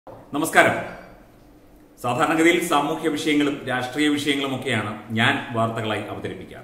നമസ്കാരം സാധാരണഗതിയിൽ സാമൂഹ്യ വിഷയങ്ങളും രാഷ്ട്രീയ വിഷയങ്ങളും ഒക്കെയാണ് ഞാൻ വാർത്തകളായി അവതരിപ്പിക്കാറ്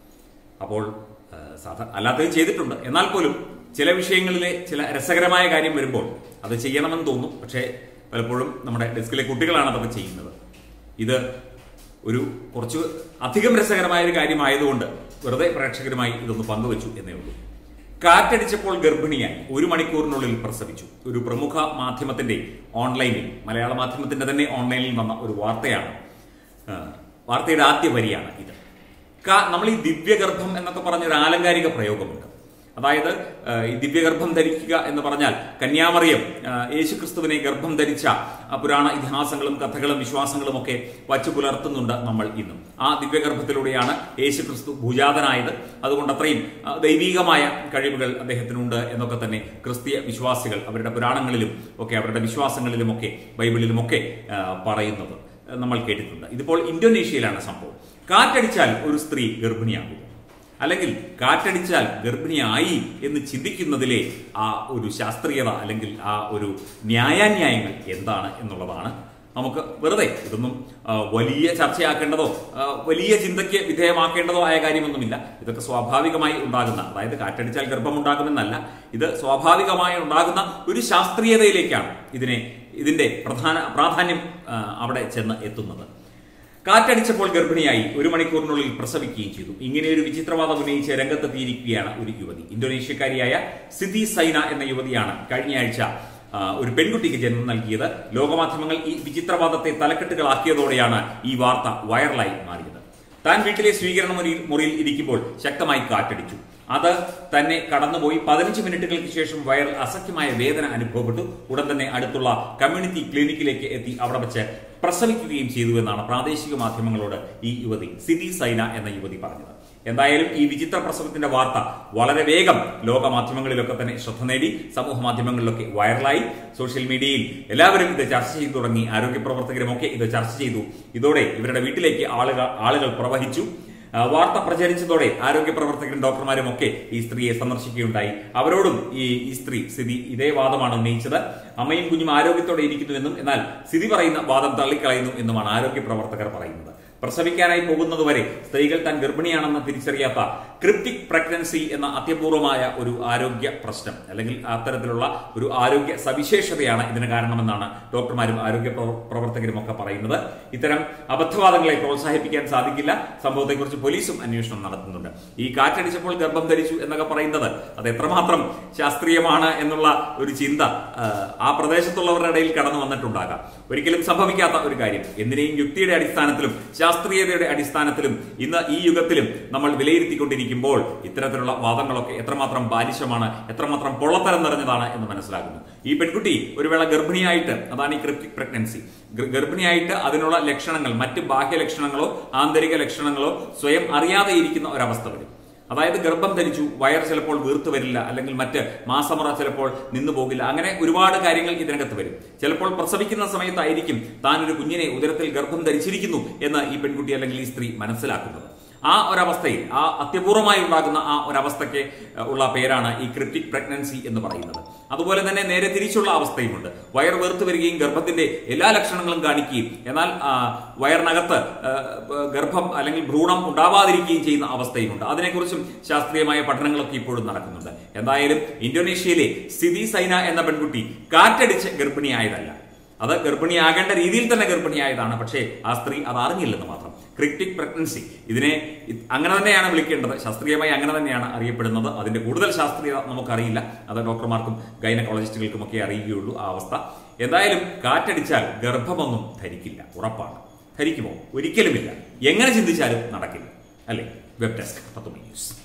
അപ്പോൾ ആ, സാധാ അല്ലാത്തത് ചെയ്തിട്ടുണ്ട് എന്നാൽ പോലും ചില വിഷയങ്ങളിലെ ചില രസകരമായ കാര്യം വരുമ്പോൾ അത് ചെയ്യണമെന്ന് തോന്നും പക്ഷേ പലപ്പോഴും നമ്മുടെ ഡെസ്കിലെ കുട്ടികളാണ് അതൊക്കെ ചെയ്യുന്നത് ഇത് ഒരു കുറച്ച് അധികം രസകരമായ ഒരു കാര്യമായതുകൊണ്ട് വെറുതെ പ്രേക്ഷകരുമായി ഇതൊന്ന് പങ്കുവച്ചു എന്നേ ഉള്ളൂ കാറ്റടിച്ചപ്പോൾ ഗർഭിണിയായി ഒരു മണിക്കൂറിനുള്ളിൽ പ്രസവിച്ചു ഒരു പ്രമുഖ മാധ്യമത്തിന്റെ ഓൺലൈനിൽ മലയാള മാധ്യമത്തിന്റെ തന്നെ ഓൺലൈനിൽ വന്ന ഒരു വാർത്തയാണ് ആ, വാർത്തയുടെ ആദ്യ വരിയാണ് ഇത് കാ- നമ്മൾ ഈ ദിവ്യഗർഭം എന്നൊക്കെ പറഞ്ഞ ഒരു ആലങ്കാരിക പ്രയോഗമുണ്ട് അതായത് ആ, ഈ ദിവ്യഗർഭം ധരിക്കുക എന്ന് പറഞ്ഞാൽ കന്യാമറിയം ആ, യേശുക്രിസ്തുവിനെ ഗർഭം ധരിച്ച ആ പുരാണ ഇതിഹാസങ്ങളും കഥകളും വിശ്വാസങ്ങളും ഒക്കെ വച്ചു പുലർത്തുന്നുണ്ട് നമ്മൾ ഇന്നും ആ ദിവ്യഗർഭത്തിലൂടെയാണ് യേശുക്രിസ്തു ഭൂജാതനായത് അതുകൊണ്ട് അത്രയും ആ, ദൈവീകമായ കഴിവുകൾ അദ്ദേഹത്തിനുണ്ട് എന്നൊക്കെ തന്നെ ക്രിസ്തീയ വിശ്വാസികൾ അവരുടെ പുരാണങ്ങളിലും ഒക്കെ അവരുടെ വിശ്വാസങ്ങളിലുമൊക്കെ ബൈബിളിലുമൊക്കെ ആ, പറയുന്നത് നമ്മൾ കേട്ടിട്ടുണ്ട് ഇതിപ്പോൾ ഇന്തോനേഷ്യയിലാണ് സംഭവം കാറ്റടിച്ചാൽ ഒരു സ്ത്രീ ഗർഭിണിയാകും അല്ലെങ്കിൽ കാറ്റടിച്ചാൽ ഗർഭിണിയായി എന്ന് ചിന്തിക്കുന്നതിലെ ആ ഒരു ശാസ്ത്രീയത അല്ലെങ്കിൽ ആ ഒരു ന്യായാന്യായങ്ങൾ എന്താണ് എന്നുള്ളതാണ് നമുക്ക് വെറുതെ ഇതൊന്നും ആ, വലിയ ചർച്ചയാക്കേണ്ടതോ ആ, വലിയ ചിന്തയ്ക്ക് വിധേയമാക്കേണ്ടതോ ആയ കാര്യമൊന്നുമില്ല ഇതൊക്കെ സ്വാഭാവികമായി ഉണ്ടാകുന്ന അതായത് കാറ്റടിച്ചാൽ ഗർഭമുണ്ടാകുമെന്നല്ല ഇത് സ്വാഭാവികമായി ഉണ്ടാകുന്ന ഒരു ശാസ്ത്രീയതയിലേക്കാണ് ഇതിനെ ഇതിന്റെ പ്രധാന പ്രാധാന്യം ആ, അവിടെ ചെന്ന് എത്തുന്നത് കാറ്റടിച്ചപ്പോൾ ഗർഭിണിയായി ഒരു മണിക്കൂറിനുള്ളിൽ പ്രസവിക്കുകയും ചെയ്തു ഇങ്ങനെ ഒരു വിചിത്രവാദം ഉന്നയിച്ച് രംഗത്തെത്തിയിരിക്കുകയാണ് ഒരു യുവതി ഇന്തോനേഷ്യക്കാരിയായ സിദ്ധി സൈന എന്ന യുവതിയാണ് കഴിഞ്ഞയാഴ്ച ആ, ഒരു പെൺകുട്ടിക്ക് ജന്മം നൽകിയത് ലോകമാധ്യമങ്ങൾ ഈ വിചിത്രവാദത്തെ തലക്കെട്ടുകളാക്കിയതോടെയാണ് ഈ വാർത്ത വൈറലായി മാറിയത് താൻ വീട്ടിലെ സ്വീകരണ മുറിയിൽ മുറിയിൽ ഇരിക്കുമ്പോൾ ശക്തമായി കാറ്റടിച്ചു അത് തന്നെ കടന്നുപോയി പതിനഞ്ച് മിനിറ്റുകൾക്ക് ശേഷം വയർ അസഖ്യമായ വേദന അനുഭവപ്പെട്ടു ഉടൻ തന്നെ അടുത്തുള്ള കമ്മ്യൂണിറ്റി ക്ലിനിക്കിലേക്ക് എത്തി അവിടെ വെച്ച് പ്രസവിക്കുകയും ചെയ്തു എന്നാണ് പ്രാദേശിക മാധ്യമങ്ങളോട് ഈ യുവതി സിതി സൈന എന്ന യുവതി പറഞ്ഞത് എന്തായാലും ഈ വിചിത്ര പ്രസവത്തിന്റെ വാർത്ത വളരെ വേഗം ലോക മാധ്യമങ്ങളിലൊക്കെ തന്നെ ശ്രദ്ധ നേടി സമൂഹ മാധ്യമങ്ങളിലൊക്കെ വൈറലായി സോഷ്യൽ മീഡിയയിൽ എല്ലാവരും ഇത് ചർച്ച ചെയ്തു തുടങ്ങി ആരോഗ്യ പ്രവർത്തകരുമൊക്കെ ഇത് ചർച്ച ചെയ്തു ഇതോടെ ഇവരുടെ വീട്ടിലേക്ക് ആളുകൾ ആളുകൾ പ്രവഹിച്ചു ആ, വാർത്ത പ്രചരിച്ചതോടെ ആരോഗ്യ പ്രവർത്തകരും ഡോക്ടർമാരും ഒക്കെ ഈ സ്ത്രീയെ സന്ദർശിക്കുകയുണ്ടായി അവരോടും ഈ ഈ സ്ത്രീ സ്ഥിതി ഇതേ വാദമാണ് ഉന്നയിച്ചത് അമ്മയും കുഞ്ഞും ആരോഗ്യത്തോടെ ഇരിക്കുന്നുവെന്നും എന്നാൽ സ്ഥിതി പറയുന്ന വാദം തള്ളിക്കളയുന്നു എന്നുമാണ് ആരോഗ്യ പ്രവർത്തകർ പറയുന്നത് പ്രസവിക്കാനായി പോകുന്നതുവരെ സ്ത്രീകൾ താൻ ഗർഭിണിയാണെന്ന് തിരിച്ചറിയാത്ത ക്രിപ്റ്റിക് പ്രഗ്നൻസി എന്ന അത്യപൂർവമായ ഒരു ആരോഗ്യ പ്രശ്നം അല്ലെങ്കിൽ അത്തരത്തിലുള്ള ഒരു ആരോഗ്യ സവിശേഷതയാണ് ഇതിന് കാരണമെന്നാണ് ഡോക്ടർമാരും ആരോഗ്യ പ്രവ- പ്രവർത്തകരും ഒക്കെ പറയുന്നത് ഇത്തരം അബദ്ധവാദങ്ങളെ പ്രോത്സാഹിപ്പിക്കാൻ സാധിക്കില്ല സംഭവത്തെക്കുറിച്ച് പോലീസും അന്വേഷണം നടത്തുന്നുണ്ട് ഈ കാറ്റടിച്ചപ്പോൾ ഗർഭം ധരിച്ചു എന്നൊക്കെ പറയുന്നത് അത് എത്രമാത്രം ശാസ്ത്രീയമാണ് എന്നുള്ള ഒരു ചിന്ത ആ, ആ പ്രദേശത്തുള്ളവരുടെ ഇടയിൽ കടന്നു വന്നിട്ടുണ്ടാകാം ഒരിക്കലും സംഭവിക്കാത്ത ഒരു കാര്യം എന്തിനേയും യുക്തിയുടെ അടിസ്ഥാനത്തിലും ശാസ്ത്രീയതയുടെ അടിസ്ഥാനത്തിലും ഇന്ന് ഈ യുഗത്തിലും നമ്മൾ വിലയിരുത്തിക്കൊണ്ടിരിക്കുമ്പോൾ ഇത്തരത്തിലുള്ള വാദങ്ങളൊക്കെ എത്രമാത്രം ബാലിശമാണ് എത്രമാത്രം പൊള്ളത്തരം നിറഞ്ഞതാണ് എന്ന് മനസ്സിലാകുന്നു ഈ പെൺകുട്ടി ഒരു വേള ഗർഭിണിയായിട്ട് അതാണ് ഈ ക്രിപ്റ്റിക് പ്രഗ്നൻസി ഗർഭിണിയായിട്ട് അതിനുള്ള ലക്ഷണങ്ങൾ മറ്റ് ബാഹ്യ ലക്ഷണങ്ങളോ ആന്തരിക ലക്ഷണങ്ങളോ സ്വയം അറിയാതെ ഇരിക്കുന്ന ഒരവസ്ഥ വരും അതായത് ഗർഭം ധരിച്ചു വയർ ചിലപ്പോൾ വീർത്തു വരില്ല അല്ലെങ്കിൽ മറ്റ് മാസമുറ ചിലപ്പോൾ നിന്നു പോകില്ല അങ്ങനെ ഒരുപാട് കാര്യങ്ങൾ ഇതിനകത്ത് വരും ചിലപ്പോൾ പ്രസവിക്കുന്ന സമയത്തായിരിക്കും താൻ ഒരു കുഞ്ഞിനെ ഉദരത്തിൽ ഗർഭം ധരിച്ചിരിക്കുന്നു എന്ന് ഈ പെൺകുട്ടി അല്ലെങ്കിൽ ഈ സ്ത്രീ മനസ്സിലാക്കുന്നത് ആ ഒരവസ്ഥയിൽ ആ അത്യപൂർവമായി ഉണ്ടാകുന്ന ആ ഒരവസ്ഥയ്ക്ക് ഏഹ്, ഉള്ള പേരാണ് ഈ ക്രിപ്റ്റിക് പ്രഗ്നൻസി എന്ന് പറയുന്നത് അതുപോലെ തന്നെ നേരെ തിരിച്ചുള്ള അവസ്ഥയുമുണ്ട് വയർ വേർത്തു വരികയും ഗർഭത്തിന്റെ എല്ലാ ലക്ഷണങ്ങളും കാണിക്കുകയും എന്നാൽ ആ, വയറിനകത്ത് ഏഹ്, ഗർഭം അല്ലെങ്കിൽ ഭ്രൂണം ഉണ്ടാവാതിരിക്കുകയും ചെയ്യുന്ന അവസ്ഥയുമുണ്ട് അതിനെക്കുറിച്ചും ശാസ്ത്രീയമായ പഠനങ്ങളൊക്കെ ഇപ്പോഴും നടക്കുന്നുണ്ട് എന്തായാലും ഇന്തോനേഷ്യയിലെ സിതി സൈന എന്ന പെൺകുട്ടി കാറ്റടിച്ച് ഗർഭിണിയായതല്ല അത് ഗർഭിണിയാകേണ്ട രീതിയിൽ തന്നെ ഗർഭിണിയായതാണ് പക്ഷേ ആ സ്ത്രീ അത് അറിഞ്ഞില്ലെന്ന് മാത്രം ക്രിപ്റ്റിക് പ്രഗ്നൻസി ഇതിനെ ഇത് അങ്ങനെ തന്നെയാണ് വിളിക്കേണ്ടത് ശാസ്ത്രീയമായി അങ്ങനെ തന്നെയാണ് അറിയപ്പെടുന്നത് അതിന്റെ കൂടുതൽ ശാസ്ത്രീയത നമുക്കറിയില്ല അത് ഡോക്ടർമാർക്കും ഗൈനക്കോളജിസ്റ്റുകൾക്കും ഒക്കെ അറിയുകയുള്ളൂ ആ അവസ്ഥ എന്തായാലും കാറ്റടിച്ചാൽ ഗർഭമൊന്നും ധരിക്കില്ല ഉറപ്പാണ് ധരിക്കുമോ ഒരിക്കലുമില്ല എങ്ങനെ ചിന്തിച്ചാലും നടക്കില്ല അല്ലേ വെബ് ഡെസ്ക് പത്തുമണി ന്യൂസ്